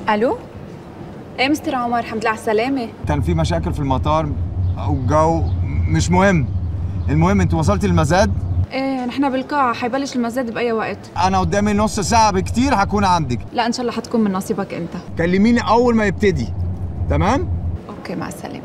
الو ايه مستر عمر الحمد لله على السلامه كان في مشاكل في المطار والجو مش مهم المهم انت وصلتي المزاد ايه نحن بالقاعه حيبلش المزاد باي وقت انا قدامي نص ساعه بكتير هكون عندك لا ان شاء الله حتكون من نصيبك انت كلميني اول ما يبتدي تمام اوكي مع السلامه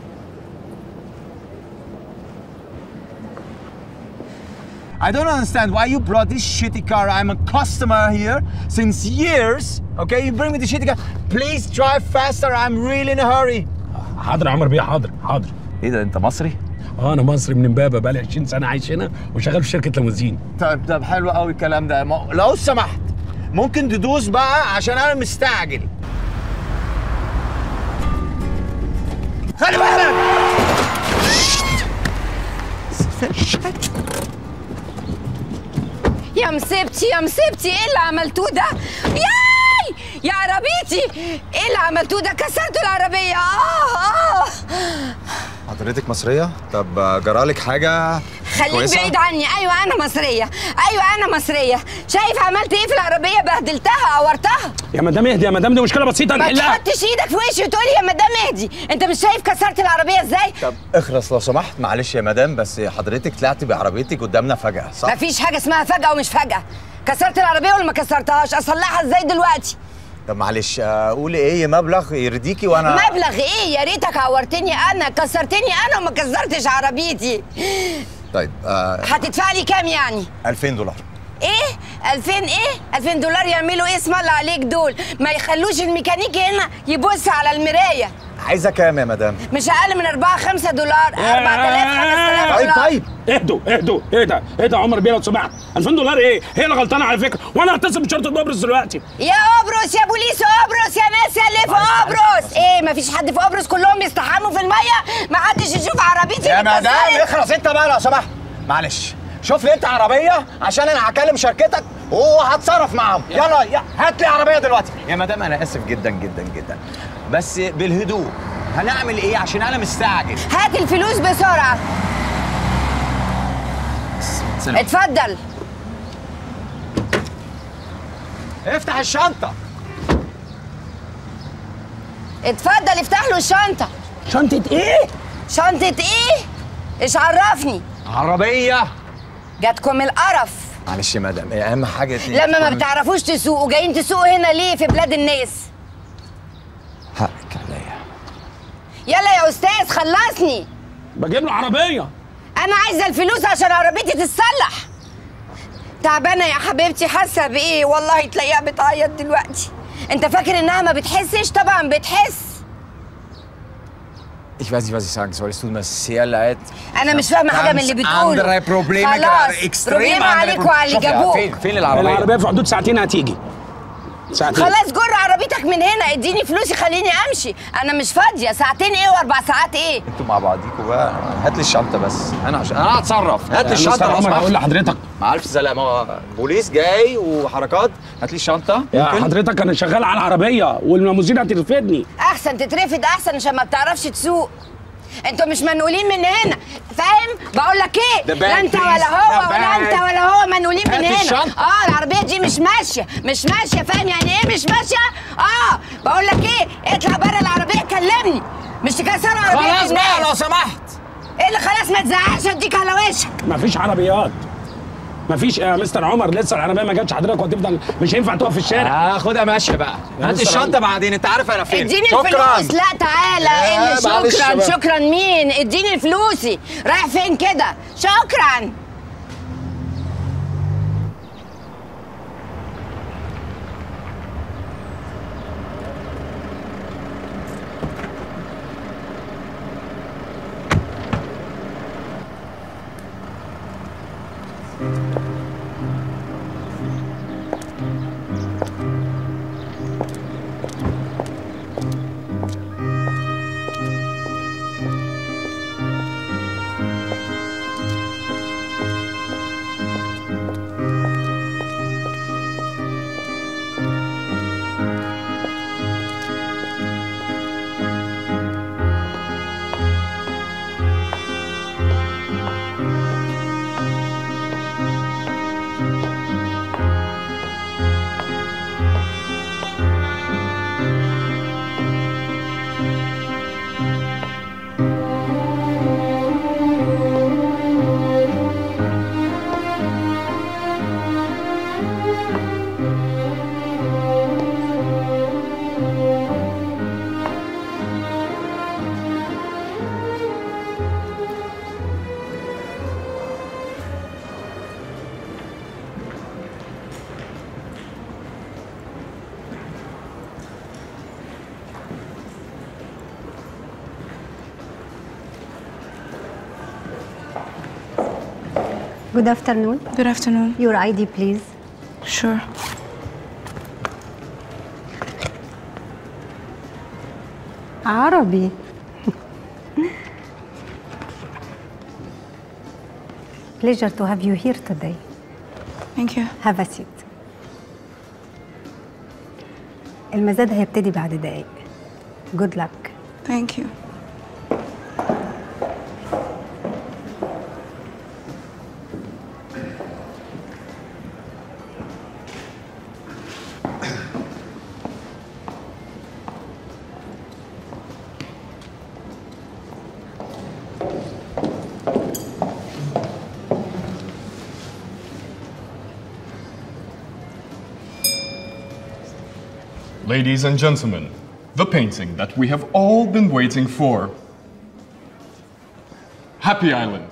I don't understand why you brought this shitty car. I'm a customer here since years. Okay, you bring me the shitty car. Please drive faster. I'm really in a hurry. حاضر يا عمر بيه حاضر حاضر ايه ده انت مصري؟ اه انا مصري من امبابه بقالي 20 سنه عايش هنا وشغال في شركه ليموزين طيب طب حلو قوي الكلام ده ما- لو سمحت ممكن تدوس بقى عشان انا مستعجل خلي بالك يا مصيبتي يا مصيبتي ايه اللي عملتوه ده ياي يا عربيتي ايه اللي عملتوه ده كسرتوا العربيه اه اه حضرتك مصرية؟ طب جرالك حاجة خليك كويسة؟ بعيد عني ايوه انا مصريه ايوه انا مصريه شايف عملت ايه في العربيه بهدلتها عورتها يا مدام اهدي يا مدام دي مشكله بسيطه ما نحلها تحطش ايدك في وشي وتقولي يا مدام اهدي انت مش شايف كسرت العربيه ازاي طب اخرس لو سمحت معلش يا مدام بس حضرتك طلعتي بعربيتك قدامنا فجأة صح؟ مفيش حاجه اسمها فجاه ومش فجاه كسرت العربيه ولا ما كسرتهاش اصلحها ازاي دلوقتي طب معلش آه، قولي ايه مبلغ يرضيكي وانا مبلغ ايه يا ريتك عورتني انا كسرتني انا وما كسرتش عربيتي طيب آه هتدفع لي كام يعني 2000 دولار ايه 2000 ايه 2000 دولار يعملوا ايه اسم الله عليك دول ما يخلوش الميكانيكي هنا يبص على المرايه عايزة كام يا مدام؟ مش اقل من 4 5 دولار 4000 5000 طيب دولار طيب اهدوا اهدوا اهدى اهدى يا عمر بيه لو سمحت 2000 دولار ايه هي اللي غلطانه على فكره وانا هتصل بشرطه بابرس دلوقتي يا قبرص يا بوليس قبرص يا ناس يا اللي في قبرص ايه مفيش حد في قبرص كلهم بيستحموا في الميه ما حدش يشوف عربيتي يا اللي مدام اتكسرت. اخرس انت بقى لو سمحت معلش شوف لي انت عربيه عشان انا هكلم شركتك وهتصرف معاهم يلا يا- هات لي عربيه دلوقتي يا مدام انا اسف جدا جدا جدا بس بالهدوء هنعمل ايه عشان انا مستعجل هات الفلوس بسرعه سلام. اتفضل افتح الشنطه اتفضل افتح له الشنطه شنطه ايه شنطه ايه ايش عرفني عربيه جاتكم القرف معلش يا مدام ايه اهم حاجه دي لما ما بتعرفوش تسوقوا جايين تسوقوا هنا ليه في بلاد الناس حقك عليا يلا يا استاذ خلصني بجيب له عربيه انا عايزه الفلوس عشان عربيتي تتصلح تعبانه يا حبيبتي حاسه بايه والله تلاقيها بتعيط دلوقتي انت فاكر انها ما بتحسش طبعا بتحس Ich weiß nicht, was ich sagen soll. Es tut mir sehr leid. انا مش فاهمه حاجه من اللي بتقوله andere Probleme خلاص gerade. Extrem بروبليم andere عليك Probleme. وعلى اللي شوف يا جابوك فين فين العربية؟ العربيه في حدود ساعتين هتيجي ساعتين خلاص جر عربيتك من هنا اديني فلوسي خليني امشي انا مش فاضيه ساعتين ايه واربع ساعات ايه انتوا مع بعضيكوا بقى هات لي الشنطة بس انا عشان انا هتصرف هات لي يا مستر الشنطة لو عمر هقول سمحت. لحضرتك مع ألف سلامة هو بوليس جاي وحركات هات لي الشنطة يا ممكن؟ حضرتك انا شغال على العربيه والليموزين هترفدني احسن تترفد احسن عشان ما بتعرفش تسوق انتوا مش منقولين من هنا فاهم بقول لك ايه The bag, لا انت please. ولا هو The ولا bag. انت ولا هو منقولين من هات هنا الشنطة. اه العربيه دي مش ماشيه مش ماشيه فاهم يعني ايه مش ماشيه اه بقول لك ايه اطلع بره العربيه كلمني مش تكسر عربيه خلاص بقى لو الناس سمحت ايه اللي خلاص ما تزعقش اديك على وشك مفيش عربيات مفيش يا مستر عمر لسه العربيه ما جاتش حضرتك وهتفضل مش هينفع تقف في الشارع خدها ماشية بقى هات مستر الشنطة عمر. بعدين انت عارف انا فين اديني شكرا الفلوس لا تعالى يا إيه اللي معلش شكرا بقى. شكرا مين اديني فلوسي رايح فين كده شكرا Good afternoon. Good afternoon. Your ID, please. Sure. عربي. Pleasure to have you here today. Thank you. Have a seat. المزاد هيبتدي بعد دقايق. Good luck. Thank you. Ladies and gentlemen, the painting that we have all been waiting for. Happy Island.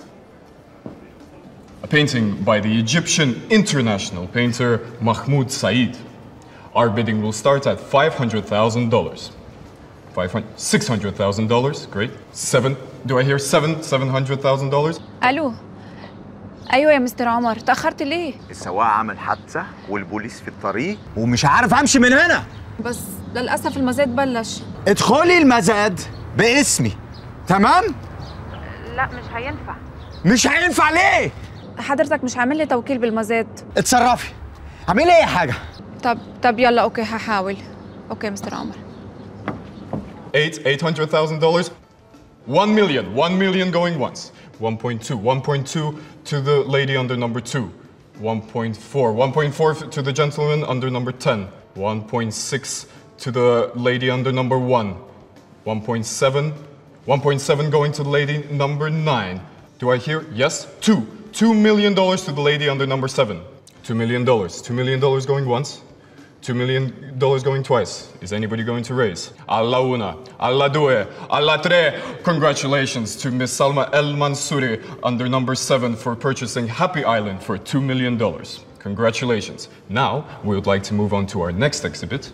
A painting by the Egyptian international painter Mahmoud Said. Our bidding will start at $500,000. Five hundred, six hundred thousand dollars. Great. Seven. Do I hear seven? Seven hundred thousand dollars. الو ايوه يا مستر عمر تاخرت ليه السواق عمل حادثه والبوليس في الطريق ومش عارف امشي من هنا بس للاسف المزاد بلش ادخلي المزاد باسمي تمام لا مش هينفع مش هينفع ليه حضرتك مش عامل لي توكيل بالمزاد اتصرفي اعملي اي حاجه طب طب يلا اوكي هحاول اوكي مستر عمر Eight, eight hundred thousand dollars. One million, one million going once. 1.2, 1.2 to the lady under number two. 1.4, 1.4 to the gentleman under number 10. 1.6 to the lady under number one. 1.7, 1.7 going to the lady number nine. Do I hear? Yes, two. Two million dollars to the lady under number seven. Two million dollars. Two million dollars going once. Two million dollars going twice. Is anybody going to raise? Alla una, alla due, alla tre. Congratulations to Miss Salma El Mansouri under number seven for purchasing Happy Island for two million dollars. Congratulations. Now we would like to move on to our next exhibit.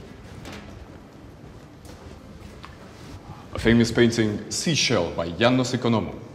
A famous painting, Seashell by Yannos Economou.